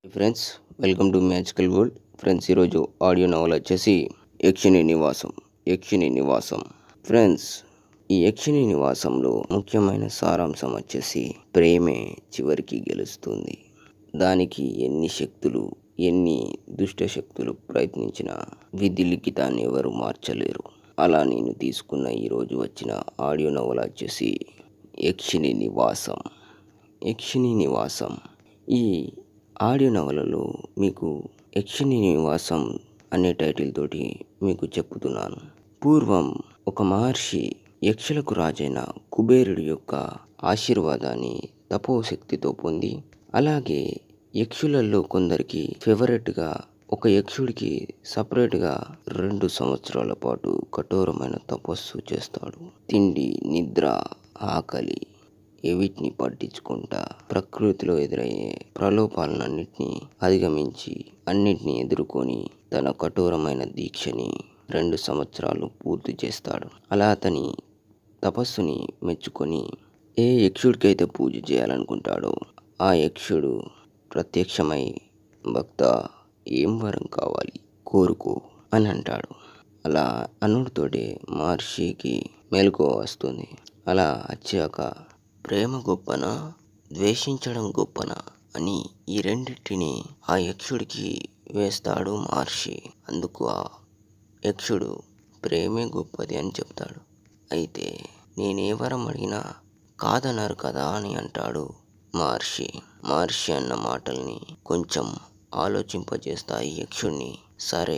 friends welcome to magical world friends ఈరోజు audio నవల వచ్చేసి యక్షిణి నివాసం యక్షిణి నివాసం ఫ్రెండ్స్ ఈ యక్షిణి నివాసంలో ముఖ్యమైన సారాంశం వచ్చేసి ప్రేమే చివరికి గెలుస్తుంది దానికి ఎన్ని శక్తులు ఎన్ని దుష్ట శక్తులు ప్రయత్నించినా విధి లిఖితాన్ని ఎవరు మార్చలేరు అలా నేను తీసుకున్న ఈరోజు వచ్చిన ఆడియో నవల వచ్చేసి యక్షిణి నివాసం యక్షిణి నివాసం ఈ ఆడియో నవలలో మీకు యక్షిణి నివాసం అనే టైటిల్ తోటి మీకు చెప్పుతున్నాను పూర్వం ఒక మహర్షి యక్షులకు రాజైన కుబేరుడి యొక్క ఆశీర్వాదాన్ని తపోశక్తితో పొంది అలాగే యక్షులలో కొందరికి ఫేవరెట్గా ఒక యక్షుడికి సపరేట్గా రెండు సంవత్సరాల పాటు కఠోరమైన తపస్సు చేస్తాడు తిండి నిద్ర ఆకలి వీటిని పట్టించుకుంటా ప్రకృతిలో ఎదురయ్యే ప్రలోభాలన్నింటినీ అధిగమించి అన్నిటినీ ఎదుర్కొని తన కఠోరమైన దీక్షని రెండు సంవత్సరాలు పూర్తి చేస్తాడు అలా అతని తపస్సుని మెచ్చుకొని ఏ యక్షుడికైతే పూజ చేయాలనుకుంటాడో ఆ యక్షుడు ప్రత్యక్షమై భక్త ఏం వరం కావాలి కోరుకో అని అంటాడు అలా అనుడితోటి మహర్షికి మెలకువ వస్తుంది అలా వచ్చాక ప్రేమ గొప్పనా ద్వేషించడం గొప్పనా అని ఈ రెండింటిని ఆ యక్షుడికి వేస్తాడు మహర్షి అందుకు ఆ యక్షుడు ప్రేమే గొప్పది అని చెప్తాడు అయితే నేనే వరం అడిగినా కాదన్నారు కదా అని అంటాడు మహర్షి మహర్షి అన్న మాటల్ని కొంచెం ఆలోచింపజేస్తాయి యక్షుడిని సరే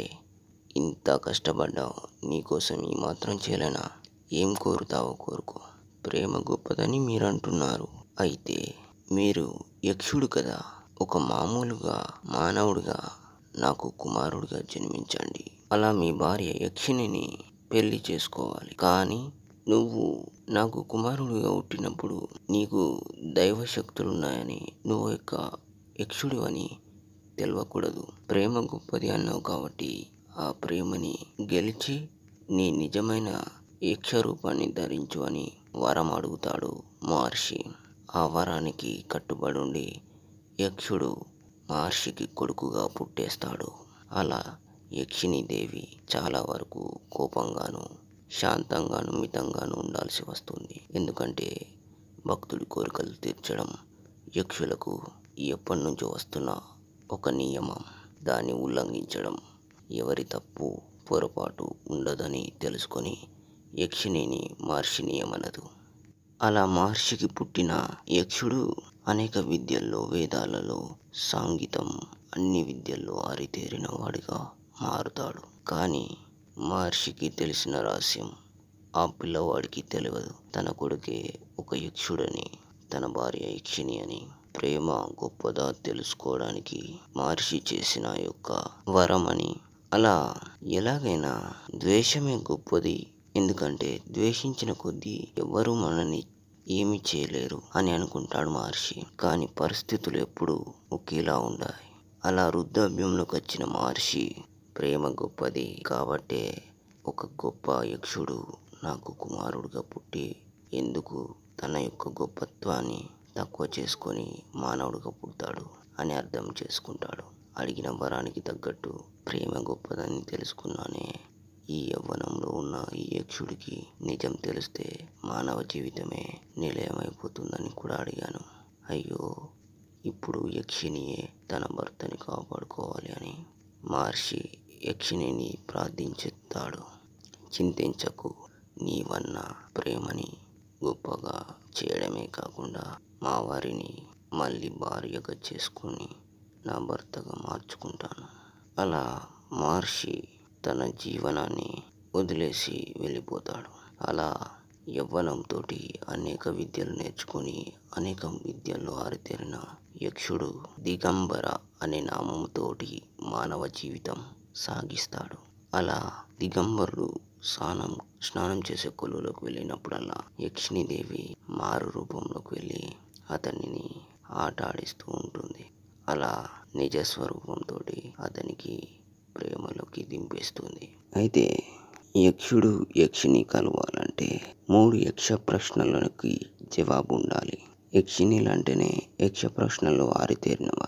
ఇంత కష్టపడ్డావు నీకోసం ఈ మాత్రం చేయలేనా ఏం కోరుతావో కోరుకో ప్రేమ గొప్పదని మీరు అంటున్నారు అయితే మీరు యక్షుడు కదా ఒక మామూలుగా మానవుడిగా నాకు కుమారుడిగా జన్మించండి అలా మీ భార్య యక్షిణిని పెళ్లి చేసుకోవాలి కానీ నువ్వు నాకు కుమారుడిగా పుట్టినప్పుడు నీకు దైవశక్తులున్నాయని నువ్వు యొక్క యక్షుడివని తెలియకూడదు ప్రేమ గొప్పది అన్నావు కాబట్టి ఆ ప్రేమని గెలిచి నీ నిజమైన యక్ష రూపాన్ని ధరించు అని వరం అడుగుతాడు మహర్షి ఆ వరానికి కట్టుబడి ఉండి యక్షుడు మహర్షికి కొడుకుగా పుట్టేస్తాడు అలా యక్షిణి దేవి చాలా వరకు కోపంగాను శాంతంగాను మితంగాను ఉండాల్సి వస్తుంది ఎందుకంటే భక్తుడి కోరికలు తీర్చడం యక్షులకు ఎప్పటి నుంచో వస్తున్న ఒక నియమం దాన్ని ఉల్లంఘించడం ఎవరి తప్పు పొరపాటు ఉండదని తెలుసుకొని యక్షిణిని మహర్షిని ఏమనదు అలా మహర్షికి పుట్టిన యక్షుడు అనేక విద్యల్లో వేదాలలో సాంగీతం అన్ని విద్యల్లో ఆరితేరిన వాడిగా మారుతాడు కానీ మహర్షికి తెలిసిన రహస్యం ఆ పిల్లవాడికి తెలియదు తన కొడుకే ఒక యక్షుడని తన భార్య యక్షిణి అని ప్రేమ గొప్పదా తెలుసుకోవడానికి మహర్షి చేసిన యొక్క వరం అని అలా ఎలాగైనా ద్వేషమే గొప్పది ఎందుకంటే ద్వేషించిన కొద్దీ ఎవరు మనని ఏమి చేయలేరు అని అనుకుంటాడు మహర్షి కానీ పరిస్థితులు ఎప్పుడూ ఒకేలా ఉండాలి అలా వృద్ధాప్యంలోకి వచ్చిన మహర్షి ప్రేమ గొప్పది కాబట్టే ఒక గొప్ప యక్షుడు నాకు కుమారుడుగా పుట్టి ఎందుకు తన యొక్క గొప్పత్వాన్ని తక్కువ చేసుకొని మానవుడిగా పుడతాడు అని అర్థం చేసుకుంటాడు అడిగిన వరానికి తగ్గట్టు ప్రేమ గొప్పదని తెలుసుకున్నానే ఈ యవ్వనంలో ఉన్న ఈ యక్షుడికి నిజం తెలిస్తే మానవ జీవితమే నిలయమైపోతుందని కూడా అడిగాను అయ్యో ఇప్పుడు యక్షినియే తన భర్తని కాపాడుకోవాలి అని మహర్షి యక్షిణిని ప్రార్థించుతాడు చింతించకు నీవన్న ప్రేమని గొప్పగా చేయడమే కాకుండా మా వారిని మళ్ళీ భార్యగా చేసుకొని నా భర్తగా మార్చుకుంటాను అలా మహర్షి తన జీవనాన్ని వదిలేసి వెళ్ళిపోతాడు అలా యవ్వనంతో అనేక విద్యలు నేర్చుకొని అనేక విద్యల్లో ఆరితేరిన యక్షుడు దిగంబర అనే నామంతోటి మానవ జీవితం సాగిస్తాడు అలా దిగంబరుడు స్నానం స్నానం చేసే కొలువులోకి వెళ్ళినప్పుడల్లా యక్షిణీదేవి మారు రూపంలోకి వెళ్ళి అతనిని ఆట ఆడిస్తూ ఉంటుంది అలా నిజ స్వరూపంతో అతనికి ప్రేమలోకి దింపేస్తుంది అయితే యక్షుడు యక్షిని కలవాలంటే మూడు యక్ష ప్రశ్నలకి జవాబు ఉండాలి యక్షిణీలు అంటేనే యక్ష ప్రశ్నలో ఆరితేరిన వారు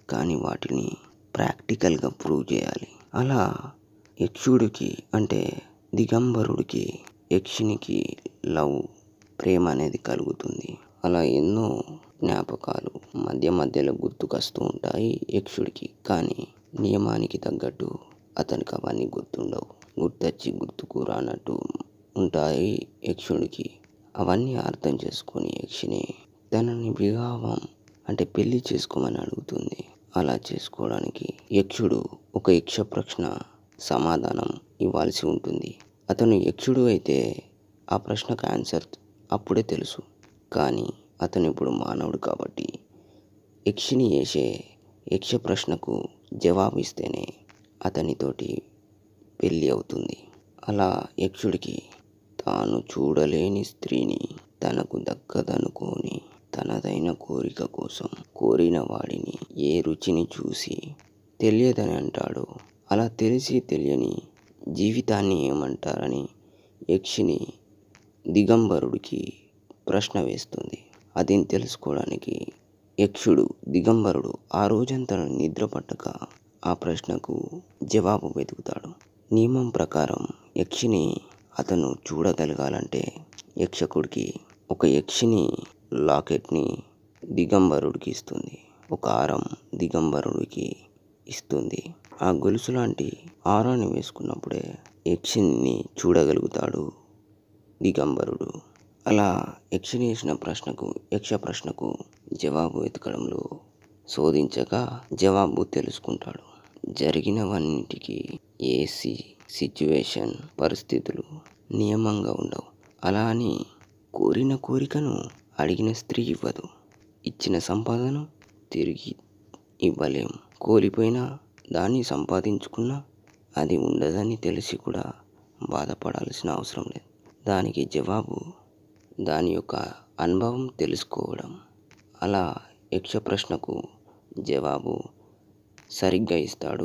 కానీ వాటిని ప్రాక్టికల్గా ప్రూవ్ చేయాలి అలా యక్షుడికి అంటే దిగంబరుడికి యక్షినికి లవ్ ప్రేమ అనేది కలుగుతుంది అలా ఎన్నో జ్ఞాపకాలు మధ్య మధ్యలో గుర్తుకొస్తూ ఉంటాయి యక్షుడికి కానీ నియమానికి తగ్గట్టు అతనికి అవన్నీ గుర్తుండవు గుర్తొచ్చి గుర్తుకు రానట్టు ఉంటాయి యక్షుడికి అవన్నీ అర్థం చేసుకొని యక్షిని తనని వివాహం అంటే పెళ్లి చేసుకోమని అడుగుతుంది అలా చేసుకోవడానికి యక్షుడు ఒక యక్ష ప్రశ్న సమాధానం ఇవ్వాల్సి ఉంటుంది అతను యక్షుడు అయితే ఆ ప్రశ్నకు ఆన్సర్ అప్పుడే తెలుసు కానీ అతను ఇప్పుడు మానవుడు కాబట్టి యక్షిని వేసే యక్ష ప్రశ్నకు జవాబు ఇస్తేనే అతనితోటి పెళ్ళి అవుతుంది అలా యక్షుడికి తాను చూడలేని స్త్రీని తనకు దక్కదనుకోని తనదైన కోరిక కోసం కోరిన వాడిని ఏ రుచిని చూసి తెలియదని అంటాడో అలా తెలిసి తెలియని జీవితాన్ని ఏమంటారని యక్షిని దిగంబరుడికి ప్రశ్న వేస్తుంది అది తెలుసుకోవడానికి యక్షుడు దిగంబరుడు ఆ రోజంతా నిద్ర పట్టక ఆ ప్రశ్నకు జవాబు వెతుకుతాడు నియమం ప్రకారం యక్షిని అతను చూడగలగాలంటే యక్షకుడికి ఒక యక్షిని లాకెట్ని దిగంబరుడికి ఇస్తుంది ఒక ఆరం దిగంబరుడికి ఇస్తుంది ఆ గొలుసు లాంటి ఆరాన్ని వేసుకున్నప్పుడే యక్షిని చూడగలుగుతాడు దిగంబరుడు అలా యక్షిని వేసిన ప్రశ్నకు యక్ష ప్రశ్నకు జవాబు వెతకడంలో శోధించక జవాబు తెలుసుకుంటాడు జరిగినవన్నిటికీ ఏసీ సిచ్యువేషన్ పరిస్థితులు నియమంగా ఉండవు అలా అని కోరిన కోరికను అడిగిన స్త్రీ ఇవ్వదు ఇచ్చిన సంపాదన తిరిగి ఇవ్వలేం కోల్పోయినా దాన్ని సంపాదించుకున్నా అది ఉండదని తెలిసి కూడా బాధపడాల్సిన అవసరం లేదు దానికి జవాబు దాని యొక్క అనుభవం తెలుసుకోవడం అలా యక్ష ప్రశ్నకు జవాబు సరిగ్గా ఇస్తాడు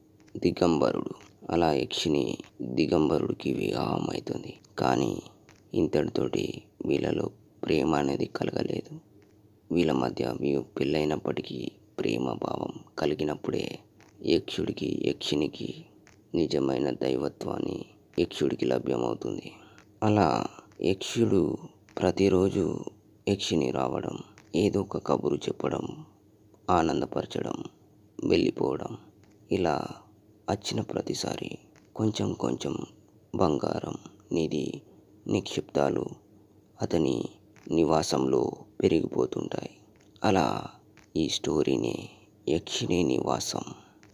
దిగంబరుడు అలా యక్షిని దిగంబరుడికి వివాహం అవుతుంది కానీ ఇంతటితోటి వీళ్ళలో ప్రేమ అనేది కలగలేదు వీళ్ళ మధ్య వీ- పెళ్ళైనప్పటికీ ప్రేమ భావం కలిగినప్పుడే యక్షుడికి యక్షినికి నిజమైన దైవత్వాన్ని యక్షుడికి లభ్యమవుతుంది అలా యక్షుడు ప్రతిరోజు యక్షిని రావడం ఏదో ఒక కబురు చెప్పడం ఆనందపరచడం వెళ్ళిపోవడం ఇలా వచ్చిన ప్రతిసారి కొంచెం కొంచెం బంగారం నిధి నిక్షిప్తాలు అతని నివాసంలో పెరిగిపోతుంటాయి అలా ఈ స్టోరీని యక్షిని నివాసం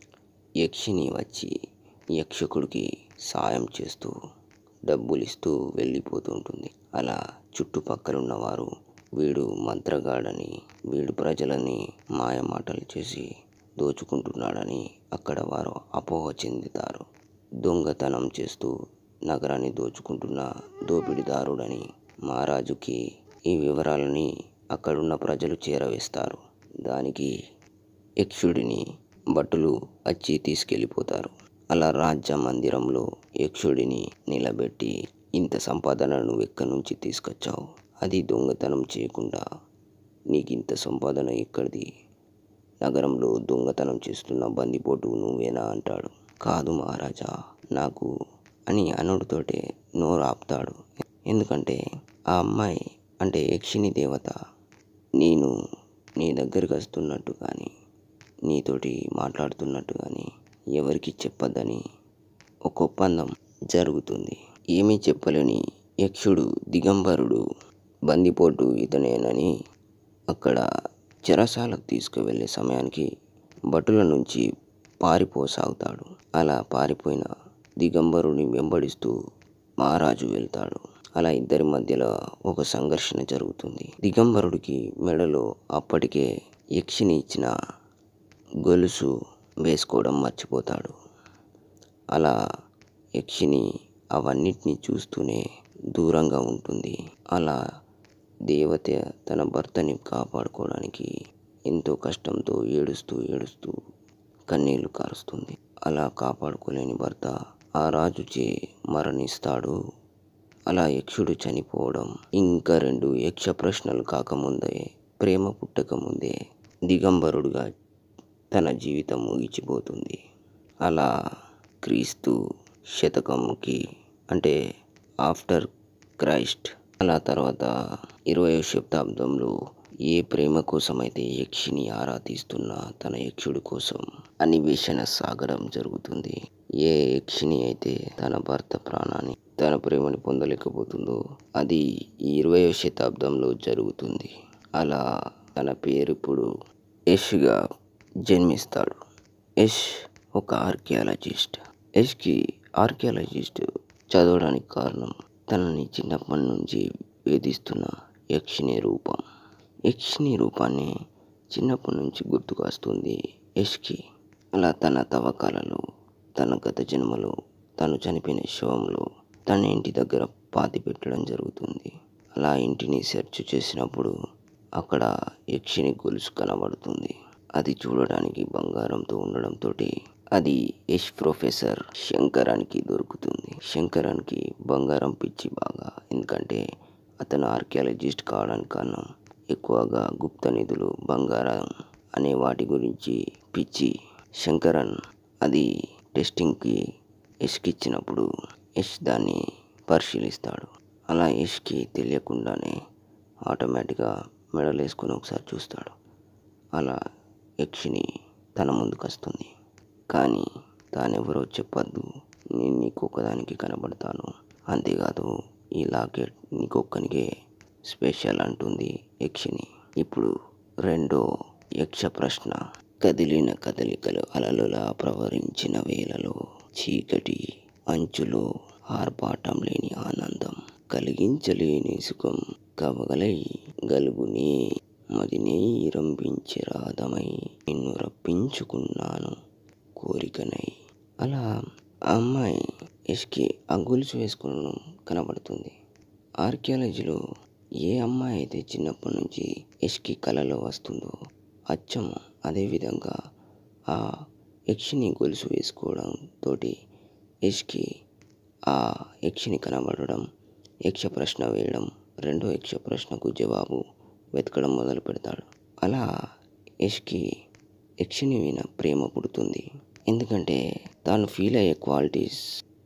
యక్షిని వచ్చి యక్షకుడికి సాయం చేస్తూ డబ్బులు ఇస్తూ వెళ్ళిపోతుంటుంది అలా చుట్టుపక్కల ఉన్నవారు వీడు మంత్రగాడని వీడు ప్రజలని మాయమాటలు చేసి దోచుకుంటున్నాడని అక్కడ వారు అపోహ చెందుతారు దొంగతనం చేస్తూ నగరాన్ని దోచుకుంటున్న దోపిడిదారుడని మహారాజుకి ఈ వివరాలని అక్కడున్న ప్రజలు చేరవేస్తారు దానికి యక్షుడిని భటులు వచ్చి తీసుకెళ్ళిపోతారు అలా రాజ్య మందిరంలో యక్షుడిని నిలబెట్టి ఇంత సంపాదన నువ్వు ఎక్కడి నుంచి తీసుకొచ్చావు అది దొంగతనం చేయకుండా నీకు ఇంత సంపాదన ఎక్కడిది నగరంలో దొంగతనం చేస్తున్న బందిపోటు నువ్వేనా అంటాడు కాదు మహారాజా నాకు అని అనుడితోటే నోరు ఆపుతాడు ఎందుకంటే ఆ అమ్మాయి అంటే యక్షిని దేవత నేను నీ దగ్గరికి వస్తున్నట్టు కానీ నీతోటి మాట్లాడుతున్నట్టు కానీ ఎవరికి చెప్పొద్దని ఒక ఒప్పందం జరుగుతుంది ఏమీ చెప్పలేని యక్షుడు దిగంబరుడు బందిపోటు ఇతనేనని అక్కడ చెరసాలకు తీసుకువెళ్ళే సమయానికి భటుల నుంచి పారిపోసాగుతాడు అలా పారిపోయిన దిగంబరుని వెంబడిస్తూ మహారాజు వెళ్తాడు అలా ఇద్దరి మధ్యలో ఒక సంఘర్షణ జరుగుతుంది దిగంబరుడికి మెడలో అప్పటికే యక్షిని ఇచ్చిన గొలుసు వేసుకోవడం మర్చిపోతాడు అలా యక్షిని అవన్నిటిని చూస్తూనే దూరంగా ఉంటుంది అలా దేవత తన భర్తని కాపాడుకోవడానికి ఎంతో కష్టంతో ఏడుస్తూ ఏడుస్తూ కన్నీళ్లు కారుస్తుంది అలా కాపాడుకోలేని భర్త ఆ రాజుచే మరణిస్తాడు అలా యక్షుడు చనిపోవడం ఇంకా రెండు యక్ష ప్రశ్నలు కాకముందే ప్రేమ పుట్టకముందే దిగంబరుడుగా తన జీవితం ముగిసిపోతుంది అలా క్రీస్తు శతకంకి అంటే ఆఫ్టర్ క్రైస్ట్ అలా తర్వాత ఇరవయో శతాబ్దంలో ఏ ప్రేమ కోసమైతే యక్షిని ఆరాధిస్తున్న తన యక్షుడి కోసం అన్వేషణ సాగడం జరుగుతుంది ఏ యక్షిని అయితే తన భర్త ప్రాణాన్ని తన ప్రేమని పొందలేకపోతుందో అది ఈ ఇరవయో శతాబ్దంలో జరుగుతుంది అలా తన పేరు ఇప్పుడు యష్గా జన్మిస్తాడు యష్ ఒక ఆర్కియాలజిస్ట్ యష్కి ఆర్కియాలజిస్ట్ చదవడానికి కారణం తనని చిన్నప్పటి నుంచి వేధిస్తున్న యక్షిణి రూపం యక్షిణి రూపాన్ని చిన్నప్పటి నుంచి గుర్తుకు వస్తుంది యష్కి అలా తన తవ్వకాలలో తన గత జన్మలో తను చనిపోయిన శవంలో తన ఇంటి దగ్గర పాతి పెట్టడం జరుగుతుంది అలా ఇంటిని సెర్చ్ చేసినప్పుడు అక్కడ యక్షిని గొలుసు కనబడుతుంది అది చూడడానికి బంగారంతో ఉండడంతో అది యష్ ప్రొఫెసర్ శంకరానికి దొరుకుతుంది శంకరానికి బంగారం పిచ్చి బాగా ఎందుకంటే అతను ఆర్కియాలజిస్ట్ కావడానికి కారణం ఎక్కువగా గుప్త నిధులు బంగారం అనే వాటి గురించి పిచ్చి శంకరన్ అది టెస్టింగ్కి యష్కి ఇచ్చినప్పుడు యష్ దాన్ని పరిశీలిస్తాడు అలా యష్కి తెలియకుండానే ఆటోమేటిక్గా మెడలు వేసుకొని ఒకసారి చూస్తాడు అలా యక్షిని తన ముందుకు వస్తుంది కానీ తానెవరో చెప్పద్దు నేను నీకు ఒక్కదానికి కనబడతాను అంతేకాదు ఈ లాకెట్ నీకొక్కనికే స్పెషల్ అంటుంది యక్షిని ఇప్పుడు రెండో యక్ష ప్రశ్న కదిలిన కదలికలు అలలులా ప్రవరించిన వేళలో చీకటి అంచులో ఆర్పాటం లేని ఆనందం కలిగించలేని సుఖం కవగలై గలుగునే మదినే రంభించి రాధమై నిన్ను రప్పించుకున్నాను కోరికనై అలా ఆ అమ్మాయి యష్కి ఆ గొలుసు వేసుకుని కనబడుతుంది ఆర్కియాలజీలో ఏ అమ్మాయి అయితే చిన్నప్పటి నుంచి యష్కి కళలో వస్తుందో అచ్చం అదేవిధంగా ఆ యక్షిని గొలుసు వేసుకోవడం తోటి యష్కి ఆ యక్షిని కనబడడం యక్ష ప్రశ్న వేయడం రెండో యక్ష ప్రశ్నకు జవాబు వెతకడం మొదలు పెడతాడు అలా యష్కి యక్షిని మీద ప్రేమ పుడుతుంది ఎందుకంటే తాను ఫీల్ అయ్యే క్వాలిటీస్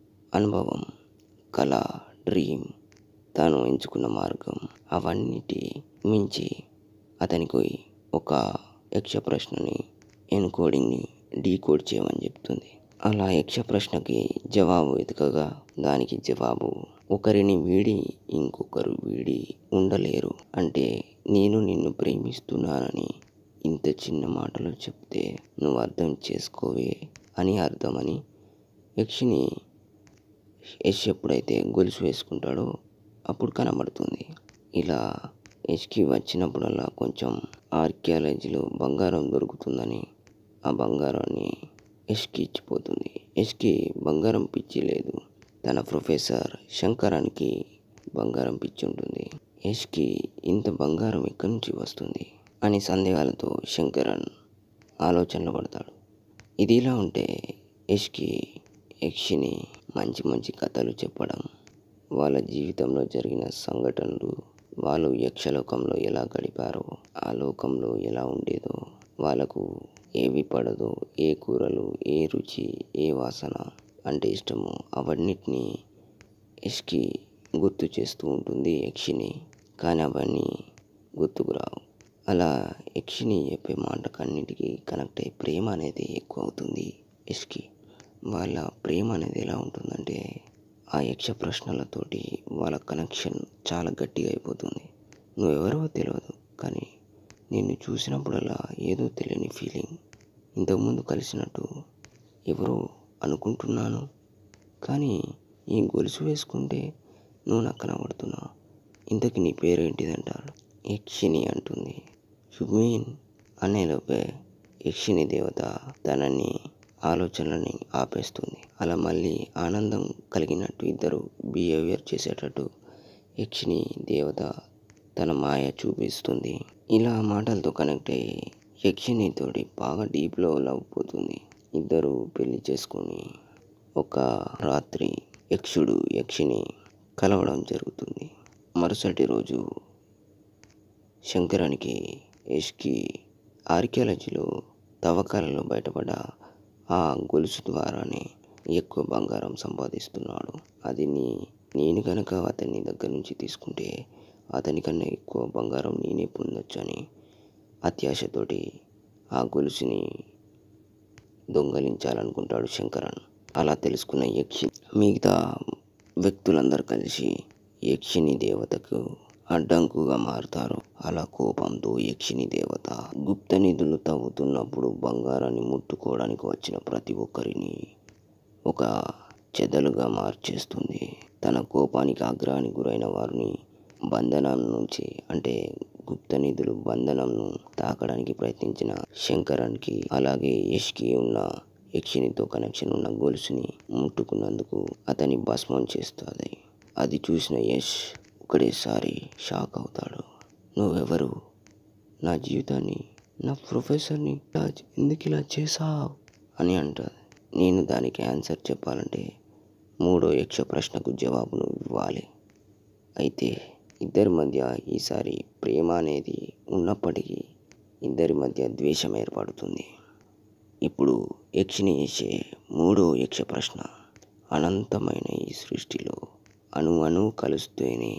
అనుభవం కళ డ్రీమ్ తాను ఎంచుకున్న మార్గం అవన్నిటి మించి అతనికి ఒక యక్ష ప్రశ్నని ఎన్కోడింగ్ని డీకోడ్ చేయమని చెప్తుంది అలా యక్ష ప్రశ్నకి జవాబు వెతకగా దానికి జవాబు ఒకరిని వీడి ఇంకొకరు వీడి ఉండలేరు అంటే నేను నిన్ను ప్రేమిస్తున్నానని ఇంత చిన్న మాటలో చెప్తే నువ్వు అర్థం చేసుకోవే అని అర్థమని యక్షిని యష్ ఎప్పుడైతే గొలుసు వేసుకుంటాడో అప్పుడు కనబడుతుంది ఇలా యష్కి వచ్చినప్పుడల్లా కొంచెం ఆర్కియాలజీలో బంగారం దొరుకుతుందని ఆ బంగారాన్ని యష్కి ఇచ్చిపోతుంది యష్కి బంగారం పిచ్చి లేదు తన ప్రొఫెసర్ శంకరానికి బంగారం పిచ్చి ఉంటుంది యష్కి ఇంత బంగారం ఎక్కడి నుంచి వస్తుంది అని సందేహాలతో శంకరన్ ఆలోచనలో పడతాడు ఇది ఇలా ఉంటే యష్కి యక్షిని మంచి మంచి కథలు చెప్పడం వాళ్ళ జీవితంలో జరిగిన సంఘటనలు వాళ్ళు యక్షలోకంలో ఎలా గడిపారో ఆ లోకంలో ఎలా ఉండేదో వాళ్ళకు ఏవి పడదో ఏ కూరలు ఏ రుచి ఏ వాసన అంటే ఇష్టమో అవన్నిటినీ యష్కి గుర్తు చేస్తూ ఉంటుంది యక్షిని కానీ అవన్నీ గుర్తుకు రావు అలా యక్షిని చెప్పే మాటకన్నిటికీ కనెక్ట్ అయ్యి ప్రేమ అనేది ఎక్కువ అవుతుంది యష్కి వాళ్ళ ప్రేమ అనేది ఎలా ఉంటుందంటే ఆ యక్ష ప్రశ్నలతోటి వాళ్ళ కనెక్షన్ చాలా గట్టిగా అయిపోతుంది నువ్వెవరో తెలియదు కానీ నిన్ను చూసినప్పుడల్లా ఏదో తెలియని ఫీలింగ్ ఇంతకుముందు కలిసినట్టు ఎవరో అనుకుంటున్నాను కానీ ఈ గొలుసు వేసుకుంటే నువ్వు నాకు కనబడుతున్నావు ఇంతకి నీ పేరేంటిదంటారు యక్షిని అంటుంది షుమీన్ అనేలోపే యక్షిని దేవత తనని ఆలోచనలని ఆపేస్తుంది అలా మళ్ళీ ఆనందం కలిగినట్టు ఇద్దరు బిహేవియర్ చేసేటట్టు యక్షిని దేవత తన మాయ చూపిస్తుంది ఇలా మాటలతో కనెక్ట్ అయ్యి యక్షినితోటి బాగా డీప్లో లవ్ పోతుంది ఇద్దరు పెళ్లి చేసుకొని ఒక రాత్రి యక్షుడు యక్షిని కలవడం జరుగుతుంది మరుసటి రోజు శంకరానికి యష్కి ఆర్కియాలజీలో తవ్వకాలలో బయటపడ్డ ఆ గొలుసు ద్వారానే ఎక్కువ బంగారం సంపాదిస్తున్నాడు అది నీ నేను కనుక అతని దగ్గర నుంచి తీసుకుంటే అతని కన్నా ఎక్కువ బంగారం నేనే పొందొచ్చు అని అత్యాశతోటి ఆ గొలుసుని దొంగలించాలనుకుంటాడు శంకరన్ అలా తెలుసుకున్న యక్షి మిగతా వ్యక్తులందరూ కలిసి యక్షిని దేవతకు అడ్డంకుగా మారుతారు అలా కోపంతో యక్షిని దేవత గుప్త నిధులు తవ్వుతున్నప్పుడు బంగారాన్ని ముట్టుకోవడానికి వచ్చిన ప్రతి ఒక్కరిని ఒక చెదలుగా మార్చేస్తుంది తన కోపానికి ఆగ్రహానికి గురైన వారిని బంధనం నుంచి అంటే గుప్త నిధులు బంధనంను తాకడానికి ప్రయత్నించిన శంకరన్కి అలాగే యష్కి ఉన్న యక్షినితో కనెక్షన్ ఉన్న గొలుసుని ముట్టుకున్నందుకు అతని భస్మం చేస్తుంది అది చూసిన యష్ ఒకటేసారి షాక్ అవుతాడు నువ్వెవరు నా జీవితాన్ని నా ప్రొఫెసర్ని ఇలా ఎందుకు ఇలా చేసావు అని అంటుంది నేను దానికి ఆన్సర్ చెప్పాలంటే మూడో యక్ష ప్రశ్నకు జవాబును ఇవ్వాలి అయితే ఇద్దరి మధ్య ఈసారి ప్రేమ అనేది ఉన్నప్పటికీ ఇద్దరి మధ్య ద్వేషం ఏర్పడుతుంది ఇప్పుడు యక్షిని వేసే మూడో యక్ష ప్రశ్న అనంతమైన ఈ సృష్టిలో అణు అణువు కలుస్తేనే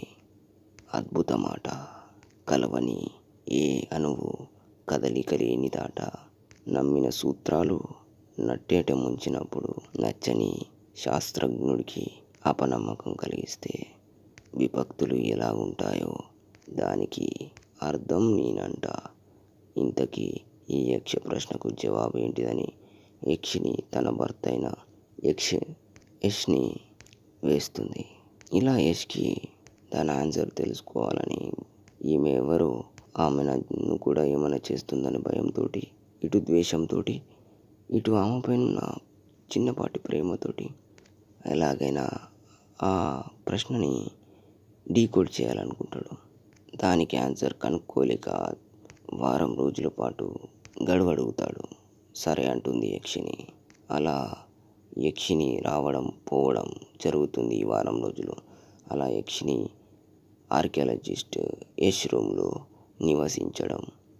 అద్భుతమాట కలవని ఏ అణువు కదలిక లేనిదాట నమ్మిన సూత్రాలు నట్టేట ముంచినప్పుడు నచ్చని శాస్త్రజ్ఞుడికి అపనమ్మకం కలిగిస్తే విభక్తులు ఎలా ఉంటాయో దానికి అర్థం నేనంట ఇంతకీ ఈ యక్ష ప్రశ్నకు జవాబు ఏంటిదని యక్షిని తన భర్త అయిన యక్ష యష్ని వేస్తుంది ఇలా యష్కి తన ఆన్సర్ తెలుసుకోవాలని ఈమె ఎవరో ఆమె నన్ను కూడా ఏమైనా చేస్తుందని భయంతో ఇటు ద్వేషంతో ఇటు ఆమె పైన ఉన్న చిన్నపాటి ప్రేమతోటి ఎలాగైనా ఆ ప్రశ్నని డీకోడ్ చేయాలనుకుంటాడు దానికి ఆన్సర్ కనుక్కోలేక వారం రోజుల పాటు గడువడుగుతాడు సరే అంటుంది యక్షిని అలా యక్షిని రావడం పోవడం జరుగుతుంది ఈ వారం రోజులు అలా యక్షిని ఆర్కియాలజిస్ట్ యష్ రూమ్లో నివసించడం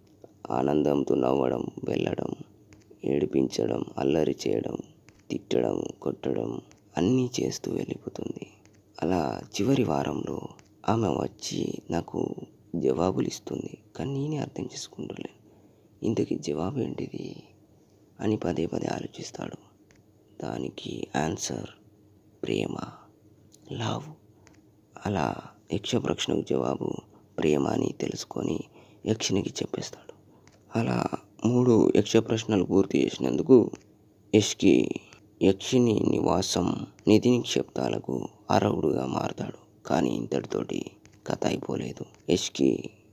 ఆనందంతో నవ్వడం వెళ్ళడం ఏడిపించడం అల్లరి చేయడం తిట్టడం కొట్టడం అన్నీ చేస్తూ వెళ్ళిపోతుంది అలా చివరి వారంలో ఆమె వచ్చి నాకు జవాబులు ఇస్తుంది కానీ నేనే అర్థం చేసుకుంటలేను ఇంతకీ జవాబు ఏంటిది అని పదే పదే ఆలోచిస్తాడు దానికి ఆన్సర్ ప్రేమ లవ్ అలా యక్ష ప్రశ్నకు జవాబు ప్రేమ అని తెలుసుకొని యక్షినికి చెప్పేస్తాడు అలా మూడు యక్ష ప్రశ్నలు పూర్తి చేసినందుకు యష్కి యక్షిని నివాసం నిధి నిక్షేప్తాలకు అర్హుడుగా మారతాడు కానీ ఇంతటితోటి కథ అయిపోలేదు యష్కి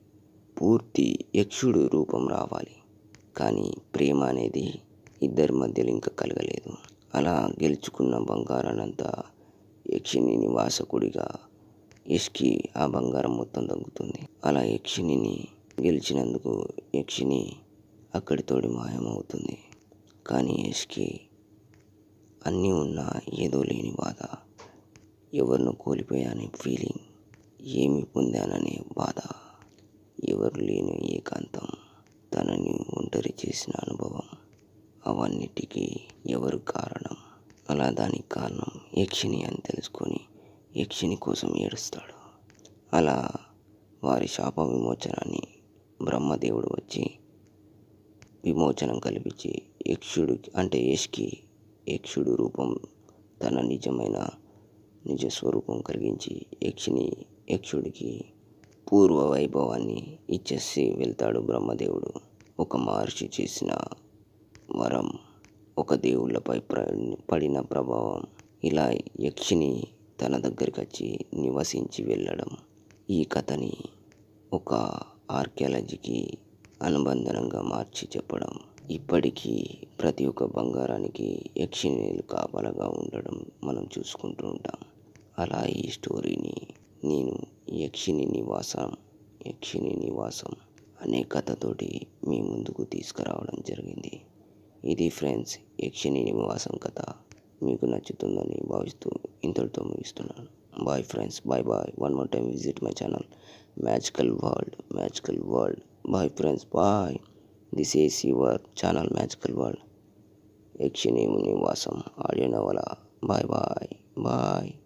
పూర్తి యక్షుడు రూపం రావాలి కానీ ప్రేమ అనేది ఇద్దరి మధ్యలో ఇంకా కలగలేదు అలా గెలుచుకున్న బంగారానంతా యక్షిని నివాసకుడిగా యష్కి ఆ బంగారం మొత్తం తగ్గుతుంది అలా యక్షిణిని గెలిచినందుకు యక్షిని అక్కడితోడి మాయమవుతుంది కానీ యష్కి అన్నీ ఉన్నా ఏదో లేని బాధ ఎవరినో కోల్పోయానే ఫీలింగ్ ఏమి పొందాననే బాధ ఎవరు లేని ఏకాంతం తనని ఒంటరి చేసిన అనుభవం అవన్నిటికీ ఎవరు కారణం అలా దానికి కారణం యక్షిని అని తెలుసుకొని యక్షిని కోసం ఏడుస్తాడు అలా వారి శాప విమోచనాన్ని బ్రహ్మదేవుడు వచ్చి విమోచనం కల్పించి యక్షుడు అంటే యష్కి యక్షుడు రూపం తన నిజమైన నిజ స్వరూపం కలిగించి యక్షిని యక్షుడికి పూర్వ వైభవాన్ని ఇచ్చేసి వెళ్తాడు బ్రహ్మదేవుడు ఒక మహర్షి చేసిన వరం ఒక దేవుళ్ళపై ప్ర పడిన ప్రభావం ఇలా యక్షిని తన దగ్గరికి వచ్చి నివసించి వెళ్ళడం ఈ కథని ఒక ఆర్కియాలజీకి అనుబంధనంగా మార్చి చెప్పడం ఇప్పటికీ ప్రతి ఒక్క బంగారానికి యక్షిణీలు కాపలగా ఉండడం మనం చూసుకుంటూ ఉంటాం అలా ఈ స్టోరీని నేను యక్షిని నివాసం యక్షిని నివాసం అనే కథతోటి మీ ముందుకు తీసుకురావడం జరిగింది ఇది ఫ్రెండ్స్ యక్షిని నివాసం కథ మీకు నచ్చుతుందని భావిస్తూ ఇంతటితో ముగిస్తున్నాను bye friends bye bye one more time visit my channel magical world magical world bye friends bye this is your channel magical world యక్షిని నివాసం ఆడియో నవల బాయ్ బాయ్ బాయ్